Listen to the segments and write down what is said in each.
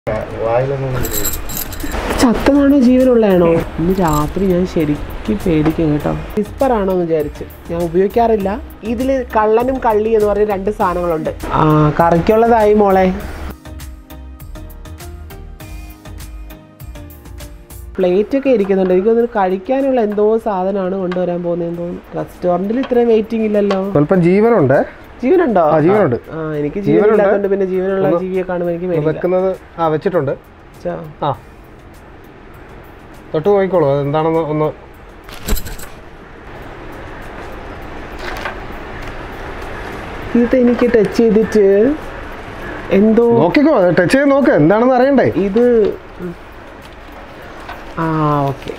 വായിലൊന്നും ചത്തതാണോ ജീവനുള്ളതാണോ ഇന്ന് രാത്രി ഞാൻ ശരിക്കും പേടിക്കും കേട്ടോ വിസ്പർ ആണോ എന്ന് വിചാരിച്ച് ഞാൻ ഉപയോഗിക്കാറില്ല ഇതിൽ കള്ളനും കള്ളി എന്ന് പറഞ്ഞ രണ്ട് സാധനങ്ങളുണ്ട് ആ കറിക്കുള്ളതായി മോളെ പ്ലേറ്റ് ഒക്കെ ഇരിക്കുന്നുണ്ട് എനിക്ക് തോന്നുന്നു കഴിക്കാനുള്ള എന്തോ സാധനമാണ് കൊണ്ടുവരാൻ പോകുന്നതെന്ന് തോന്നുന്നു റെസ്റ്റോറൻറ്റിൽ ഇത്രയും വെയിറ്റിംഗ് ഇല്ലല്ലോ സ്വല്പം ജീവനുണ്ട് ജീവനുണ്ടോ ആ, ജീവനുണ്ട്. ആ എനിക്ക് ജീവനില്ലാത്തതുകൊണ്ട് പിന്നെ ജീവനുള്ള ജീവിയെ കാണുമ്പോൾ എനിക്ക് പേടിയില്ല വെക്കുന്നത് ആ വെച്ചിട്ടുണ്ട് ചോ. ആ തൊട്ട് നോക്കിക്കോളൂ അത് എന്താണെന്ന് ഒന്ന് ഇത് എനിക്ക് ടച്ച് ചെയ്തിട്ട് എന്തോ നോക്കിക്കോ ടച്ച് ചെയ്ത് നോക്ക് എന്താണെന്ന് അറിയണ്ടേ ഇത് ആ ഓക്കെ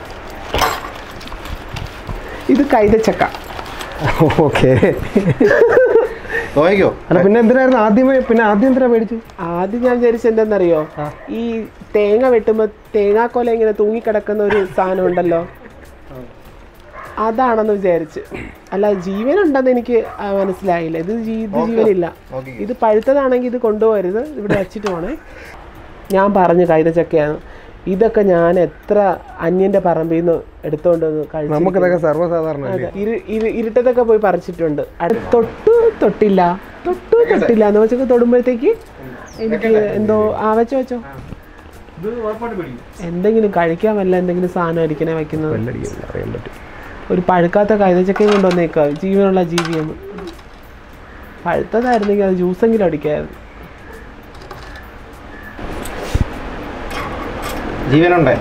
ഇത് കൈതച്ചക്ക ഓക്കെ നോക്കിക്കോ അല്ല പിന്നെ എന്തിനായിരുന്നു ആദ്യമേ പിന്നെ ആദ്യം എന്തിനാ മേടിച്ചു ആദ്യം ഞാൻ വിചാരിച്ചത് എന്താണെന്നറിയോ ഈ തേങ്ങ വെട്ടുമ്പോൾ തേങ്ങാക്കൊല ഇങ്ങനെ തൂങ്ങിക്കിടക്കുന്ന ഒരു സാധനം ഉണ്ടല്ലോ അതാണെന്ന് വിചാരിച്ച് അല്ല ജീവനുണ്ടെന്ന് എനിക്ക് ആ, മനസ്സിലായില്ല ഇത് ജീ- ഇത് ജീവനില്ല ഇത് പഴുത്തതാണെങ്കിൽ ഇത് കൊണ്ടുപോകരുത് ഇവിടെ വച്ചിട്ട് പോണേ ഞാൻ പറഞ്ഞു കൈതച്ചക്കയാണ് ഇതൊക്കെ ഞാൻ എത്ര അന്യന്റെ പറമ്പിൽ നിന്ന് എടുത്തോണ്ട് വന്ന് കഴിച്ചു നമുക്കിതൊക്കെ സർവ്വസാധാരണ അതെ. ഇരു- ഇരു- ഇരുട്ടത്തൊക്കെ പോയി പറിച്ചിട്ടുണ്ട് അത് തൊട്ടു തൊട്ടില്ല തൊട്ടു തൊട്ടില്ല എന്ന് വെച്ചൊക്കെ തൊടുമ്പോഴത്തേക്ക് എനിക്ക് എന്തോ ആ വെച്ചോ വെച്ചോ എന്തെങ്കിലും കഴിക്കാൻ വല്ല എന്തെങ്കിലും സാധനം അടിക്കണേ വെക്കുന്നത് അറിയാൻ പറ്റും ഒരു പഴുക്കാത്ത കൈതച്ചക്കയും കൊണ്ടുവന്നേക്കുക ജീവനുള്ള ജീവിയെന്ന് പഴുത്തതായിരുന്നെങ്കിൽ അത് ജ്യൂസെങ്കിലും അടിക്കായിരുന്നു ജീവനുണ്ടേ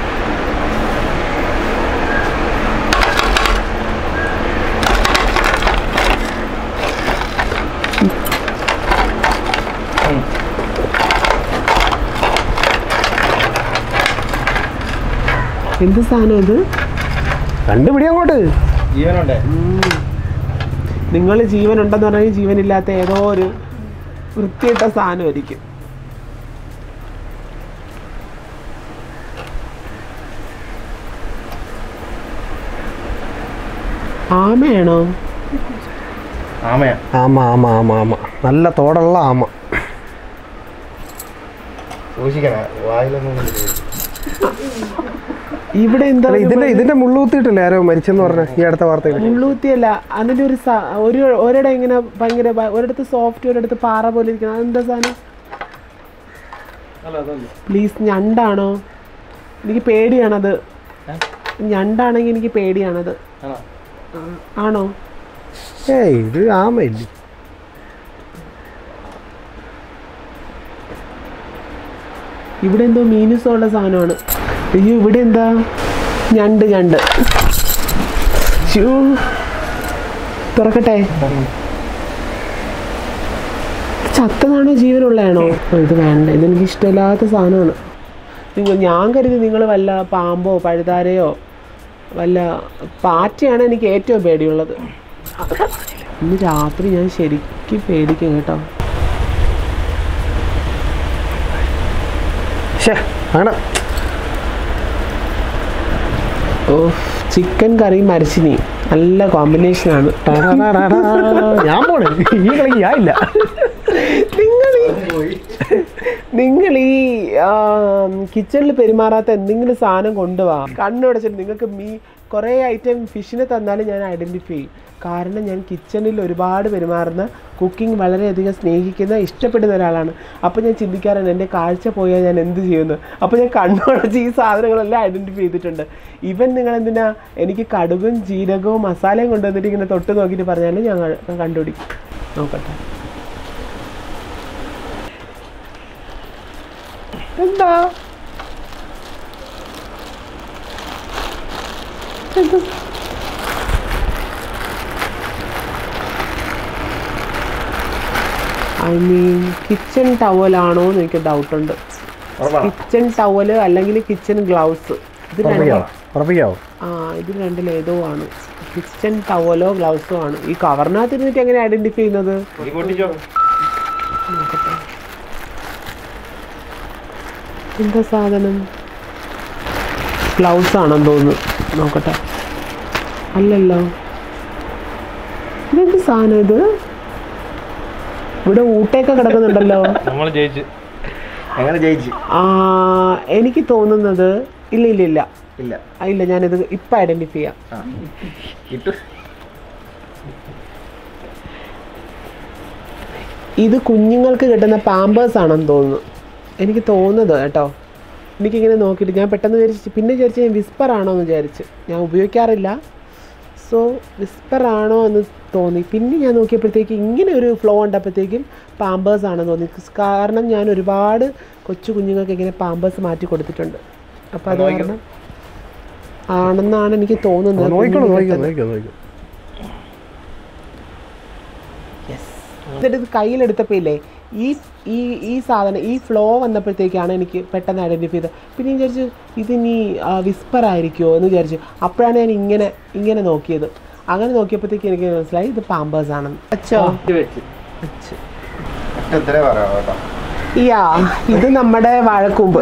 എന്ത് സാധനം ഇത് കണ്ടുപിടി അങ്ങോട്ട് ജീവനുണ്ടേ നിങ്ങൾ ജീവനുണ്ടെന്ന് പറഞ്ഞാൽ ജീവനില്ലാത്ത ഏതോ ഒരു വൃത്തിയിട്ട സാധനമായിരിക്കും ആമയാണോ ആമയാ ആമ ആമ ആമ ആമ നല്ല തോടുള്ള ആമ സൂക്ഷിക്കണേ വായിലൊന്നും ഇവിടെ എന്താ അല്ല ഇതിന്റെ ഇതിന്റെ മുള്ളുകുത്തിയിട്ടില്ലേ ആരോ മരിച്ചെന്ന് പറഞ്ഞ ഈ അടുത്ത വാർത്തയിൽ മുള്ളൂത്തിയല്ല അതിന്റെ ഒരു സ- ഒരു ഒരിടം ഇങ്ങനെ ഭയങ്കര ഭ- ഒരിടത്ത് സോഫ്റ്റ് ഒരിടത്ത് പാറ പോലെ ഇരിക്കണം അതെന്താ സാധനം പ്ലീസ് ഞണ്ടാണോ എനിക്ക് പേടിയാണത് ഞണ്ടാണെങ്കിൽ എനിക്ക് പേടിയാണത് ആ, ആണോ ഏയ് ഇത് ആമയില്ലേ ഇവിടെ എന്തോ മീനുസമുള്ള സാധനമാണ് അയ്യോ ഇവിടെ എന്താ ഞണ്ട് ഞണ്ട് ശ്ശൂ. തുറക്കട്ടെ ചത്തതാണോ ജീവനുള്ളതാണോ ആ, ഇത് വേണ്ട ഇതെനിക്ക് ഇഷ്ടമില്ലാത്ത സാധനമാണ് നിങ്ങൾ ഞാൻ കരുതി നിങ്ങൾ വല്ല പാമ്പോ പഴുതാരയോ വല്ല പാറ്റയാണ് എനിക്ക് ഏറ്റവും പേടിയുള്ളത് ഇന്ന് രാത്രി ഞാൻ ശരിക്കും പേടിക്കും കേട്ടോ ശേ അങ്ങനെ ഓ ചിക്കൻ കറി മരച്ചിനി നല്ല കോമ്പിനേഷനാണ് ഞാൻ പോണേ ഈ കളിക്ക് ഞാൻ ഇല്ല നിങ്ങൾ നിങ്ങൾ ഈ കിച്ചണിൽ പെരുമാറാത്ത എന്തെങ്കിലും സാധനം കൊണ്ടുപോവാ കണ്ണുടച്ചിട്ട് നിങ്ങൾക്ക് മീ കുറേ ഐറ്റം ഫിഷിനെ തന്നാലും ഞാൻ ഐഡൻറ്റിഫൈ ചെയ്യും കാരണം ഞാൻ കിച്ചണിൽ ഒരുപാട് പെരുമാറുന്ന കുക്കിംഗ് വളരെയധികം സ്നേഹിക്കുന്ന ഇഷ്ടപ്പെടുന്ന ഒരാളാണ് അപ്പോൾ ഞാൻ ചിന്തിക്കാറുണ്ട് എൻ്റെ കാഴ്ച പോയാൽ ഞാൻ എന്ത് ചെയ്യുന്നു അപ്പോൾ ഞാൻ കണ്ണുടച്ച് ഈ സാധനങ്ങളെല്ലാം ഐഡൻറ്റിഫൈ ചെയ്തിട്ടുണ്ട് ഇവൻ നിങ്ങൾ എന്തിനാ എനിക്ക് കടുകും ജീരകവും മസാലയും കൊണ്ടുവന്നിട്ട് ഇങ്ങനെ തൊട്ട് നോക്കിയിട്ട് പറഞ്ഞാലും ഞാൻ ക- കണ്ടുപിടിക്കും നോക്കട്ടെ എന്താ എന്താ ഐ മീൻ കിച്ചൺ ടവലാണോ എന്ന് എനിക്ക് ഡൗട്ടുണ്ട് കിച്ചൺ ടവല് അല്ലെങ്കിൽ കിച്ചൺ ഗ്ലൗസ് ഇത് രണ്ടും ഉറപ്പിക്കാവോ ഉറപ്പിക്കാവോ ആ ഇത് രണ്ടിൽ ഏതോ ആണ് കിച്ചൺ ടവലോ ഗ്ലൗസോ ആണ് ഈ കവറിനകത്ത് ഇരുന്നിട്ട് എങ്ങനെ ഐഡന്റിഫൈ ചെയ്യുന്നത് നോക്കട്ടെ. എന്താ സാധനം ഗ്ലൗസ് ആണെന്ന് തോന്നുന്നു നോക്കട്ടെ അല്ലല്ലോ ഇതെന്ത് സാധനം ഇത് ഇവിടെ ഊട്ടയൊക്കെ കിടക്കുന്നുണ്ടല്ലോ നമ്മൾ ജയിച്ച് എങ്ങനെ ജയിച്ച് ആ, എനിക്ക് തോന്നുന്നത് ഇല്ല ഇല്ല ഇല്ല ഇല്ല ആ, ഇല്ല ഞാനിത് ഇപ്പം ഐഡൻറ്റിഫൈ ചെയ്യാം ആ ഇട്ടു ഇത് കുഞ്ഞുങ്ങൾക്ക് കിട്ടുന്ന പാമ്പേഴ്സ് ആണെന്ന് തോന്നുന്നു എനിക്ക് തോന്നുന്നത് കേട്ടോ എനിക്കിങ്ങനെ നോക്കിയിട്ട് ഞാൻ പെട്ടെന്ന് വിചാരിച്ച് പിന്നെ വിചാരിച്ച് ഞാൻ വിസ്പർ ആണോ എന്ന് വിചാരിച്ച് ഞാൻ ഉപയോഗിക്കാറില്ല സോ വിസ്പർ ആണോ എന്ന് തോന്നി പിന്നെ ഞാൻ നോക്കിയപ്പോഴത്തേക്ക് ഇങ്ങനെ ഒരു ഫ്ലോ കണ്ടപ്പോഴത്തേക്കും പാമ്പേഴ്സ് ആണെന്ന് തോന്നി കാരണം ഞാൻ ഒരുപാട് കൊച്ചു കുഞ്ഞുങ്ങൾക്ക് ഇങ്ങനെ പാമ്പേഴ്സ് മാറ്റി കൊടുത്തിട്ടുണ്ട് അപ്പോൾ അത് കാരണം ആണെന്നാണ് എനിക്ക് തോന്നുന്നത് നോക്കിക്കോളൂ കുഞ്ഞുങ്ങൾക്ക് നോക്കിക്കോ നോക്കിക്കോ നോക്കിക്കോ എന്നിട്ട് ഇത് കയ്യിലെടുത്തപ്പോൾ ഇല്ലേ ഈ ഈ ഈ സാധനം ഈ ഫ്ലോ വന്നപ്പോഴത്തേക്കാണ് എനിക്ക് പെട്ടെന്ന് ഐഡൻറ്റിഫൈ ചെയ്തത് പിന്നെ ഞാൻ വിചാരിച്ചു ഇത് നീ വിസ്പർ ആയിരിക്കുമോ എന്ന് വിചാരിച്ചു അപ്പോഴാണ് ഞാൻ ഇങ്ങനെ ഇങ്ങനെ നോക്കിയത് അങ്ങനെ നോക്കിയപ്പോഴത്തേക്ക് എനിക്ക് മനസ്സിലായി ഇത് പാമ്പേഴ്സ് ആണെന്ന് അച്ഛോ വെച്ച് അച്ഛോ എത്ര പറയാം കേട്ടോ യാ ഇത് നമ്മുടെ വാഴക്കൂമ്പ്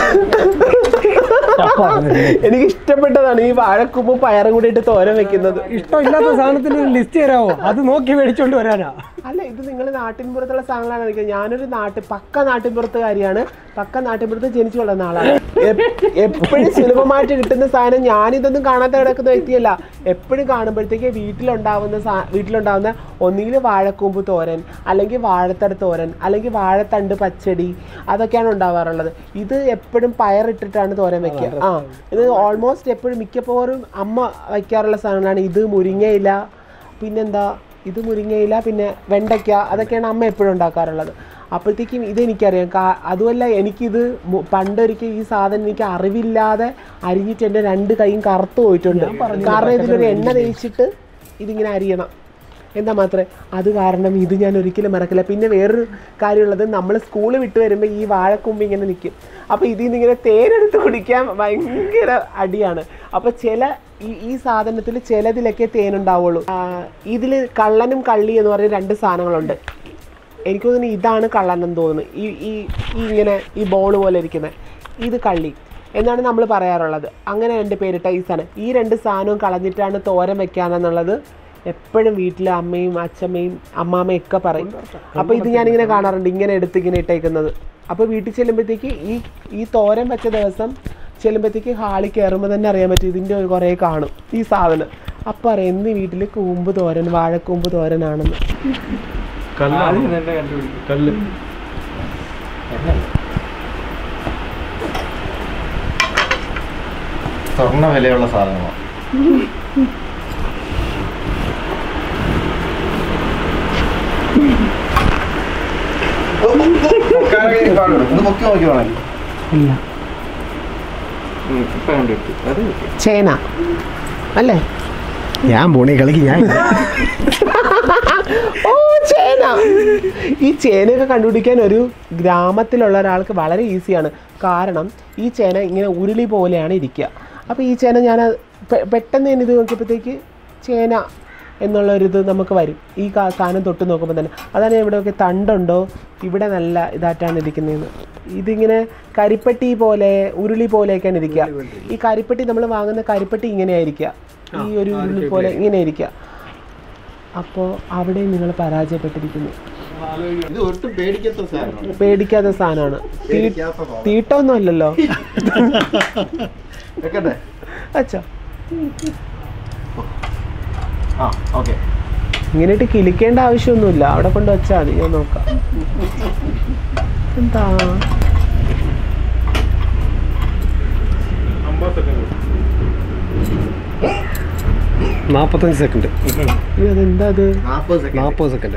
എനിക്ക് ഇഷ്ടപ്പെട്ടതാണ് ഈ വാഴക്കൂമ്പും പയറും കൂടി ഇട്ട് തോരൻ വെക്കുന്നത് ഇഷ്ടമില്ലാത്ത സാധനത്തിന് ഒരു ലിസ്റ്റ് തരാമോ അത് നോക്കി മേടിച്ചോണ്ട് വരാനാ അല്ല ഇത് നിങ്ങൾ നാട്ടിൻപുറത്തുള്ള സാധനങ്ങളാണ് എനിക്ക് ഞാനൊരു നാട്ടിൽ പക്ക നാട്ടിൻപുറത്തുകാരിയാണ് പക്ക നാട്ടിൻപുറത്ത് ജനിച്ചു വളർന്ന ആളാണ് എപ്പോഴും സുലഭമായിട്ട് കിട്ടുന്ന സാധനം ഞാനിതൊന്നും കാണാത്ത കിടക്കുന്ന വ്യക്തിയല്ല എപ്പോഴും കാണുമ്പോഴത്തേക്ക് വീട്ടിലുണ്ടാവുന്ന സാ വീട്ടിലുണ്ടാവുന്ന ഒന്നുകിൽ വാഴക്കൂമ്പ് തോരൻ അല്ലെങ്കിൽ വാഴത്തട തോരൻ അല്ലെങ്കിൽ വാഴത്തണ്ട് പച്ചടി അതൊക്കെയാണ് ഉണ്ടാവാറുള്ളത് ഇത് എപ്പോഴും പയറിട്ടിട്ടാണ് തോരൻ വെക്കുക ആ ഇത് ഓൾമോസ്റ്റ് എപ്പോഴും മിക്കപ്പോഴും അമ്മ വയ്ക്കാറുള്ള സാധനങ്ങളാണ് ഇത് മുരിങ്ങയില പിന്നെന്താ ഇത് മുരിങ്ങയില പിന്നെ വെണ്ടയ്ക്ക അതൊക്കെയാണ് അമ്മ എപ്പോഴും ഉണ്ടാക്കാറുള്ളത് അപ്പോഴത്തേക്കും ഇതെനിക്കറിയാം കാ അതുമല്ല എനിക്കിത് മു- പണ്ടൊരിക്കൽ ഈ സാധനം എനിക്ക് അറിവില്ലാതെ അരിഞ്ഞിട്ട് എൻ്റെ രണ്ട് കൈയും കറുത്തു പോയിട്ടുണ്ട് കാരണം ഇതിലൊരു എണ്ണ തേച്ചിട്ട് ഇതിങ്ങനെ അരിയണം എന്താ മാത്രമേ അത് കാരണം ഇത് ഞാൻ ഒരിക്കലും മറക്കില്ല പിന്നെ വേറൊരു കാര്യമുള്ളത് നമ്മൾ സ്കൂൾ വിട്ട് വരുമ്പോൾ ഈ വാഴക്കൊമ്പ് ഇങ്ങനെ നിൽക്കും അപ്പോൾ ഇതിൽ നിന്ന് ഇങ്ങനെ തേനെടുത്ത് കുടിക്കാൻ ഭയങ്കര അടിയാണ് അപ്പോൾ ചില ഈ ഈ സാധനത്തിൽ ചിലതിലൊക്കെ തേനുണ്ടാവുള്ളൂ ഇതിൽ കള്ളനും കള്ളി എന്ന് പറയുന്ന രണ്ട് സാധനങ്ങളുണ്ട് എനിക്ക് തോന്നുന്നു ഇതാണ് കള്ളൻ എന്ന് തോന്നുന്നു ഈ ഈ ഈ ഇങ്ങനെ ഈ ബോൾ പോലെ ഇരിക്കുന്നത് ഇത് കള്ളി എന്നാണ് നമ്മൾ പറയാറുള്ളത് അങ്ങനെ രണ്ട് പേരിട്ട ഈ സാധനം ഈ രണ്ട് സാധനവും കളഞ്ഞിട്ടാണ് തോരൻ വെക്കാനെന്നുള്ളത് എപ്പോഴും വീട്ടിൽ അമ്മയും അച്ഛമ്മയും അമ്മാമ്മയും ഒക്കെ പറയും അപ്പോൾ ഇത് ഞാനിങ്ങനെ കാണാറുണ്ട് ഇങ്ങനെ എടുത്ത് ഇങ്ങനെ ഇട്ടേക്കുന്നത് അപ്പോൾ വീട്ടിൽ ചെല്ലുമ്പോഴത്തേക്ക് ഈ ഈ തോരൻ വെച്ച ദിവസം ചെല്ലുമ്പോഴത്തേക്ക് ഹാളിൽ കയറുമ്പോൾ തന്നെ അറിയാൻ പറ്റും ഇതിൻ്റെ കുറേ കാണും ഈ സാധനം അപ്പോൾ അറിയാം ഇന്ന് വീട്ടിൽ കൂമ്പ് തോരൻ വാഴക്കൂമ്പ് തോരനാണെന്ന് കല്ല് സ്വർണ്ണ വിലയുള്ള സാധനമാണ് ഇത് പൊക്കി നോക്കി വേണം ഇല്ല ചേന അല്ലേ ഞാൻ പോണേ കളിക്ക് ഞാൻ ഓ ചേന ഈ ചേനയൊക്കെ കണ്ടുപിടിക്കാൻ ഒരു ഗ്രാമത്തിലുള്ള ഒരാൾക്ക് വളരെ ഈസിയാണ് കാരണം ഈ ചേന ഇങ്ങനെ ഉരുളി പോലെയാണ് ഇരിക്കുക അപ്പോൾ ഈ ചേന ഞാൻ പെ- പെട്ടെന്ന് തന്നെ ഇത് നോക്കിയപ്പോഴത്തേക്ക് ചേന എന്നുള്ളൊരിത് നമുക്ക് വരും ഈ കാ- സാധനം തൊട്ട് നോക്കുമ്പോൾ തന്നെ അതാണ് ഇവിടെയൊക്കെ തണ്ടുണ്ടോ ഇവിടെ നല്ല ഇതായിട്ടാണ് ഇരിക്കുന്നതെന്ന് ഇതിങ്ങനെ കരിപ്പെട്ടി പോലെ ഉരുളി പോലെയൊക്കെയാണ് ഇരിക്കുക ഈ കരിപ്പെട്ടി നമ്മൾ വാങ്ങുന്ന കരിപ്പെട്ടി ഇങ്ങനെയായിരിക്കുക ഈ ഒരു ഉരുളി പോലെ ഇങ്ങനെ ഇരിക്കുക അപ്പോൾ അവിടെ നിങ്ങൾ പരാജയപ്പെട്ടിരിക്കുന്നു ഇത് ഒട്ടും പേടിക്കാത്ത സാധനമാണ് പേടിക്കാത്ത സാധനമാണ് പേടിക്കാത്ത സാധനം. തീട്ടമൊന്നും അല്ലല്ലോ വെക്കട്ടെ അച്ഛാ ആ ഓക്കെ ഇങ്ങനെയിട്ട് കിളിക്കേണ്ട ആവശ്യമൊന്നുമില്ല അവിടെ കൊണ്ട് വെച്ചാൽ മതി ഞാൻ നോക്കാം എന്താ നാൽപ്പത്തഞ്ച് സെക്കൻഡ് അയ്യോ, അതെന്താ അത് നാൽപ്പത് സെക്കൻഡ് നാൽപ്പത് സെക്കൻഡ്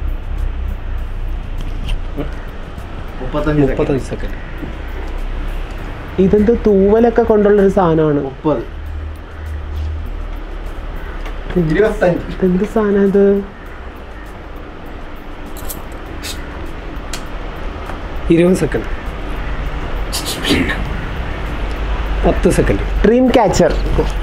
മുപ്പത്തഞ്ച് സെക്കൻഡ് മുപ്പത്തഞ്ച് സെക്കൻഡ് ഇതെന്ത് തൂവലൊക്കെ കൊണ്ടുള്ളൊരു സാധനമാണ് മുപ്പത് ഇരുപത്തഞ്ച് ഇതെന്ത് സാധനം ഇത് ഇരുപത് സെക്കൻഡ് പത്ത് സെക്കൻഡ് ഡ്രീം ക്യാച്ചർ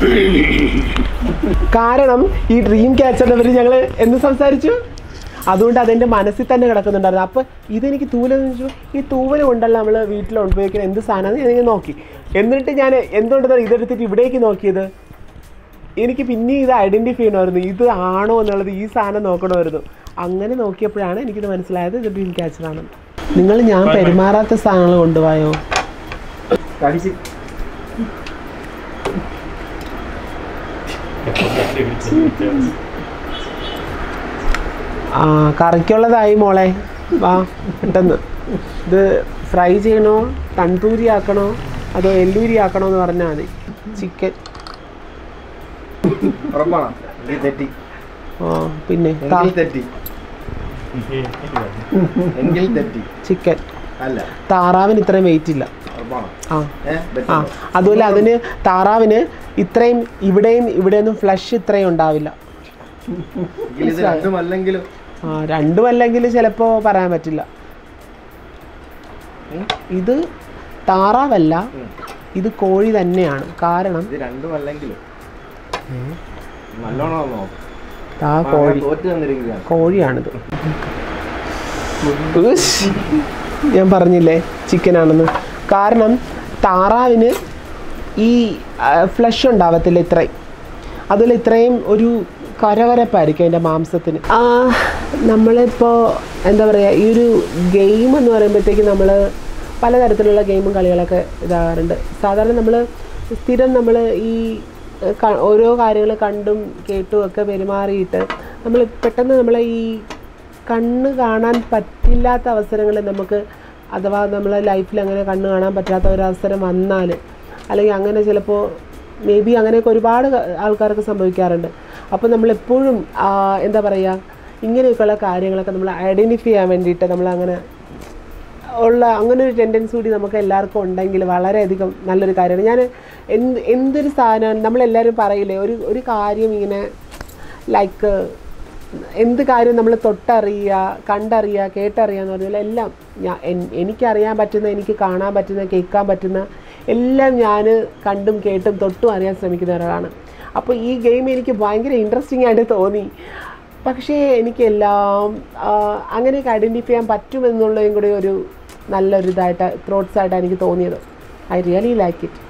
കാരണം ഈ ഡ്രീം ക്യാച്ചറിനെ പറ്റി ഞങ്ങൾ എന്ന് സംസാരിച്ചു അതുകൊണ്ട് അതെൻ്റെ മനസ്സിൽ തന്നെ കിടക്കുന്നുണ്ടായിരുന്നു അപ്പോൾ ഇതെനിക്ക് തൂവലെന്ന് വെച്ചു ഈ തൂവൽ കൊണ്ടല്ല നമ്മൾ വീട്ടിൽ ഉപയോഗിക്കുന്ന എന്ത് സാധനമാണെന്ന് ഞാനിങ്ങനെ നോക്കി എന്നിട്ട് ഞാൻ എന്തുകൊണ്ടാണ് ഇതെടുത്തിട്ട് ഇവിടേക്ക് നോക്കിയത് എനിക്ക് പിന്നെ ഇത് ഐഡൻറ്റിഫൈ ചെയ്യണമായിരുന്നു ഇത് ആണോ എന്നുള്ളത് ഈ സാധനം നോക്കണമായിരുന്നു അങ്ങനെ നോക്കിയപ്പോഴാണ് എനിക്കിത് മനസ്സിലായത് ഇത് ഡ്രീം ക്യാച്ചറാണ് നിങ്ങൾ ഞാൻ പെരുമാറാത്ത സാധനങ്ങൾ കൊണ്ടുപോയോ കടിച്ച് ആ കറിക്കുള്ളതായി മോളെ വാ പെട്ടെന്ന് ഇത് ഫ്രൈ ചെയ്യണോ തണ്ടൂരി ആക്കണോ അതോ എല്ലൂരി ആക്കണോ എന്ന് പറഞ്ഞാൽ മതി ചിക്കൻ ഉറപ്പാണോ എങ്കിൽ തെറ്റി ആ പിന്നെ എങ്കിൽ തെറ്റി എങ്കിൽ തെറ്റി ചിക്കൻ അല്ല താറാവിന് ഇത്രയും വെയിറ്റ് ഇല്ല ഉറപ്പാണോ ആ ഏഹ് ആ അതുപോലെ അതിന് താറാവിന് ഇത്രയും ഇവിടെയും ഇവിടെയൊന്നും ഫ്ലഷ് ഇത്രയും ഉണ്ടാവില്ല എങ്കിൽ ഇത് രണ്ടും അല്ലെങ്കിലും ആ രണ്ടും അല്ലെങ്കിൽ ചിലപ്പോൾ പറയാൻ പറ്റില്ല ഉം. ഇത് താറാവല്ല ഉം. ഇത് കോഴി തന്നെയാണ് കാരണം ഇത് രണ്ടും അല്ലെങ്കിലും നല്ലോണം ഒന്ന് നോക്ക്. ആ ആ, കോഴി ഞാൻ തോറ്റ് തന്നിരിക്കുകയാണ് കോഴിയാണിത് ഉസ്. ഞാൻ പറഞ്ഞില്ലേ ചിക്കനാണെന്ന് കാരണം താറാവിന് ഈ ഫ്ലഷ് ഉണ്ടാവത്തില്ല ഇത്രയും അതുപോലെ ഇത്രയും ഒരു കരകരപ്പായിരിക്കും അതിൻ്റെ മാംസത്തിന് ആ നമ്മളിപ്പോൾ എന്താ പറയുക ഈ ഒരു ഗെയിം എന്ന് പറയുമ്പോഴത്തേക്ക് നമ്മൾ പലതരത്തിലുള്ള ഗെയിമും കളികളൊക്കെ ഇതാകാറുണ്ട് സാധാരണ നമ്മൾ സ്ഥിരം നമ്മൾ ഈ ഏഹ്, ക- ഓരോ കാര്യങ്ങൾ കണ്ടും കേട്ടും ഒക്കെ പെരുമാറിയിട്ട് നമ്മൾ പെട്ടെന്ന് നമ്മളെ ഈ കണ്ണ് കാണാൻ പറ്റില്ലാത്ത അവസരങ്ങളിൽ നമുക്ക് അഥവാ നമ്മളെ ലൈഫിൽ അങ്ങനെ കണ്ണ് കാണാൻ പറ്റാത്ത ഒരു അവസരം വന്നാൽ അല്ലെങ്കിൽ അങ്ങനെ ചിലപ്പോൾ മേ ബി അങ്ങനെയൊക്കെ ഒരുപാട് ക- ആൾക്കാർക്ക് സംഭവിക്കാറുണ്ട് അപ്പോൾ നമ്മളെപ്പോഴും ആ, എന്താ പറയുക ഇങ്ങനെയൊക്കെയുള്ള കാര്യങ്ങളൊക്കെ നമ്മൾ ഐഡൻറ്റിഫൈ ചെയ്യാൻ വേണ്ടിയിട്ട് നമ്മളങ്ങനെ ഉള്ള അങ്ങനെ ഒരു ടെൻഡൻസി കൂടി നമുക്ക് എല്ലാവർക്കും ഉണ്ടെങ്കിൽ വളരെയധികം നല്ലൊരു കാര്യമാണ് ഞാൻ എന്ത് എന്തൊരു സാധനം നമ്മളെല്ലാവരും പറയില്ലേ ഒരു ഒരു കാര്യം ഇങ്ങനെ ലൈക്ക് എന്ത് കാര്യം നമ്മൾ തൊട്ടറിയുക കണ്ടറിയുക കേട്ടറിയുക എന്ന് പറഞ്ഞാൽ എല്ലാം ഞാൻ എൻ- എനിക്കറിയാൻ പറ്റുന്ന എനിക്ക് കാണാൻ പറ്റുന്ന കേൾക്കാൻ പറ്റുന്ന എല്ലാം ഞാൻ കണ്ടും കേട്ടും തൊട്ടും അറിയാൻ ശ്രമിക്കുന്ന ഒരാളാണ് അപ്പോൾ ഈ ഗെയിം എനിക്ക് ഭയങ്കര ഇൻട്രസ്റ്റിംഗ് ആയിട്ട് തോന്നി പക്ഷേ എനിക്കെല്ലാം ആ, അങ്ങനെയൊക്കെ ഐഡൻറ്റിഫൈ ചെയ്യാൻ പറ്റുമെന്നുള്ളതും കൂടി ഒരു നല്ലൊരു ഇതായിട്ട് ത്രോട്ട്സ് ആയിട്ടാണ് എനിക്ക് തോന്നിയത് ഐ റിയലി ലൈക്ക് ഇറ്റ്